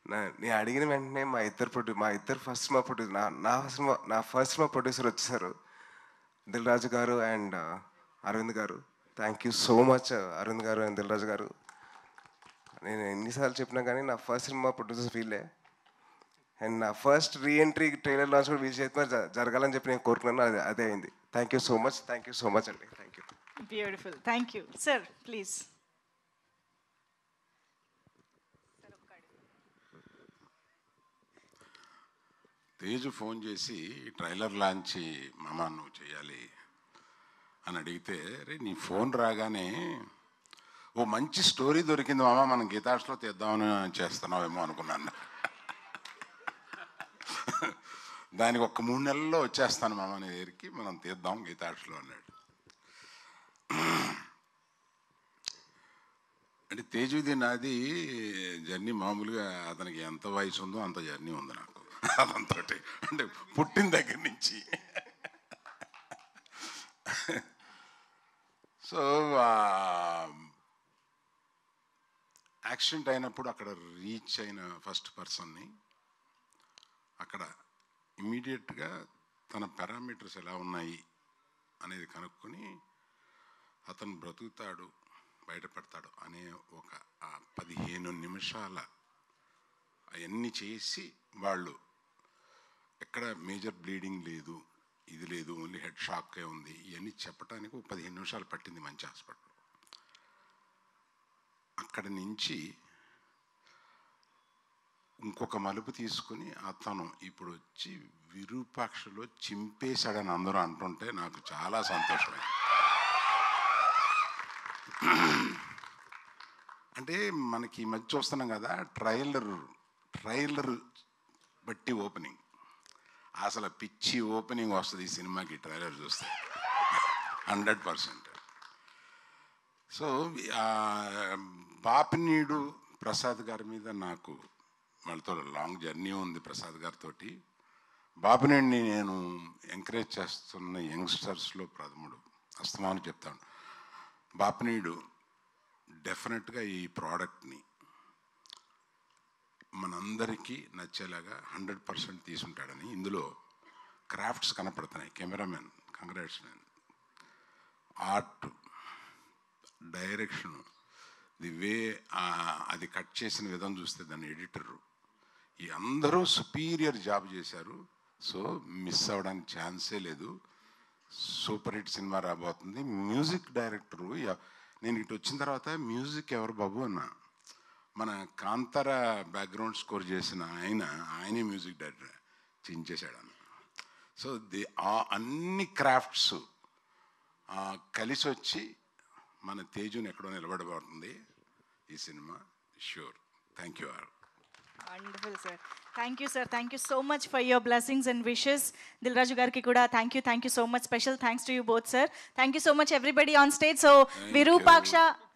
నా నేను అడిగిన వెంటనే మా ఇద్దరు ప్రొడ్యూ మా ఇద్దరు ఫస్ట్ మా ప్రొడ్యూసర్ నా నా ఫస్ట్ మా నా ఫస్ట్ మా ప్రొడ్యూసర్ వచ్చేసారు దిల్ రాజు గారు అండ్ అరవింద్ గారు thank you so much Aravind గారు అండ్ దిల్ రాజు గారు నేను ఎన్నిసార్లు చెప్పినా కానీ నా ఫస్ట్ సినిమా ప్రొడ్యూసర్ ఫీలే అండ్ నా ఫస్ట్ రీఎంట్రీ ట్రైలర్ లాంచ్ కూడా వీల్ చేతిలో జ- జరగాలని చెప్పి నేను కోరుకున్నాను అదే అదే అయింది thank you so much thank you so much అండి thank you beautiful thank you sir please Teju phone చేసి ట్రైలర్ లాంచ్ మామ నువ్వు చేయాలి అని అడిగితే రే నీ ఫోన్ రాగానే ఓ మంచి స్టోరీ దొరికింది మామ మనం గీతాష్లో తీద్దామని చేస్తున్నావేమో అనుకున్నాను దానికి ఒక్క మూడు నెలల్లో వచ్చేస్తాను మామ నీ దగ్గరికి మనం తీద్దాం గీతాష్లో అన్నాడు అంటే తేజుది నాది జర్నీ మామూలుగా అతనికి ఎంత వయసు ఉందో అంత జర్నీ ఉంది నాకు అదంతో అంటే పుట్టిన దగ్గర నుంచి సో యాక్సిడెంట్ అయినప్పుడు అక్కడ రీచ్ అయిన ఫస్ట్ పర్సన్ని అక్కడ ఇమీడియట్గా తన పారామీటర్స్ ఎలా ఉన్నాయి అనేది కనుక్కొని అతను బ్రతుకుతాడు బయటపడతాడు అనే ఒక ఆ పదిహేను నిమిషాల అవన్నీ చేసి వాళ్ళు ఎక్కడ మేజర్ బ్లీడింగ్ లేదు ఇది లేదు ఓన్లీ హెడ్ షాకే ఉంది ఇవన్నీ చెప్పడానికి ఒక పదిహేను నిమిషాలు పట్టింది మంచి హాస్పిటల్ అక్కడి నుంచి ఇంకొక మలుపు తీసుకుని అతను ఇప్పుడు వచ్చి విరూపాక్షలో చింపేశాడని అందరూ అంటుంటే నాకు చాలా సంతోషమైంది అంటే మనకి ఈ మధ్య చూస్తున్నాం కదా ట్రైలర్ ట్రైలర్ బట్టి ఓపెనింగ్ అసలు పిచ్చి ఓపెనింగ్ వస్తుంది ఈ సినిమాకి ట్రైలర్ చూస్తే హండ్రెడ్ పర్సెంట్ సో ఆ, బాపినీడు ప్రసాద్ గారి మీద నాకు వాళ్ళతో లాంగ్ జర్నీ ఉంది ప్రసాద్ గారితో బాపినీడిని నేను ఎంకరేజ్ చేస్తున్న యంగ్స్టర్స్లో ప్రథముడు అస్తమాను చెప్తాను బాపినీడు డెఫినెట్గా ఈ ప్రోడక్ట్ని మనందరికీ నచ్చేలాగా హండ్రెడ్ పర్సెంట్ తీసుంటాడని ఇందులో క్రాఫ్ట్స్ కనపడుతున్నాయి కెమెరామెన్ కంగ్రాట్స్మెన్ ఆర్ట్ డైరెక్షన్ ది వే అది కట్ చేసిన విధం చూస్తే దాని ఎడిటరు ఈ అందరూ సుపీరియర్ జాబ్ చేశారు సో మిస్ అవ్వడానికి ఛాన్సే లేదు సూపర్ హిట్ సినిమా రాబోతుంది మ్యూజిక్ డైరెక్టరు ఎ- నేను ఇటు వచ్చిన తర్వాత మ్యూజిక్ ఎవరు బాబు అన్నా మన కాంతార బ్యాక్గ్రౌండ్ స్కోర్ చేసిన ఆయన ఆయనే మ్యూజిక్ డైరెక్టర్ చించేశాడు అన్న సో ది ఆ అన్ని క్రాఫ్ట్స్ కలిసి వచ్చి మన తేజుని ఎక్కడో నిలబడబడుతుంది ఈ cinema sure thank you are wonderful sir thank you sir thank you so much for your blessings and wishes Dil Raju గారికి కూడా thank you thank you so much special thanks to you both sir thank you so much everybody on stage so Virupaksha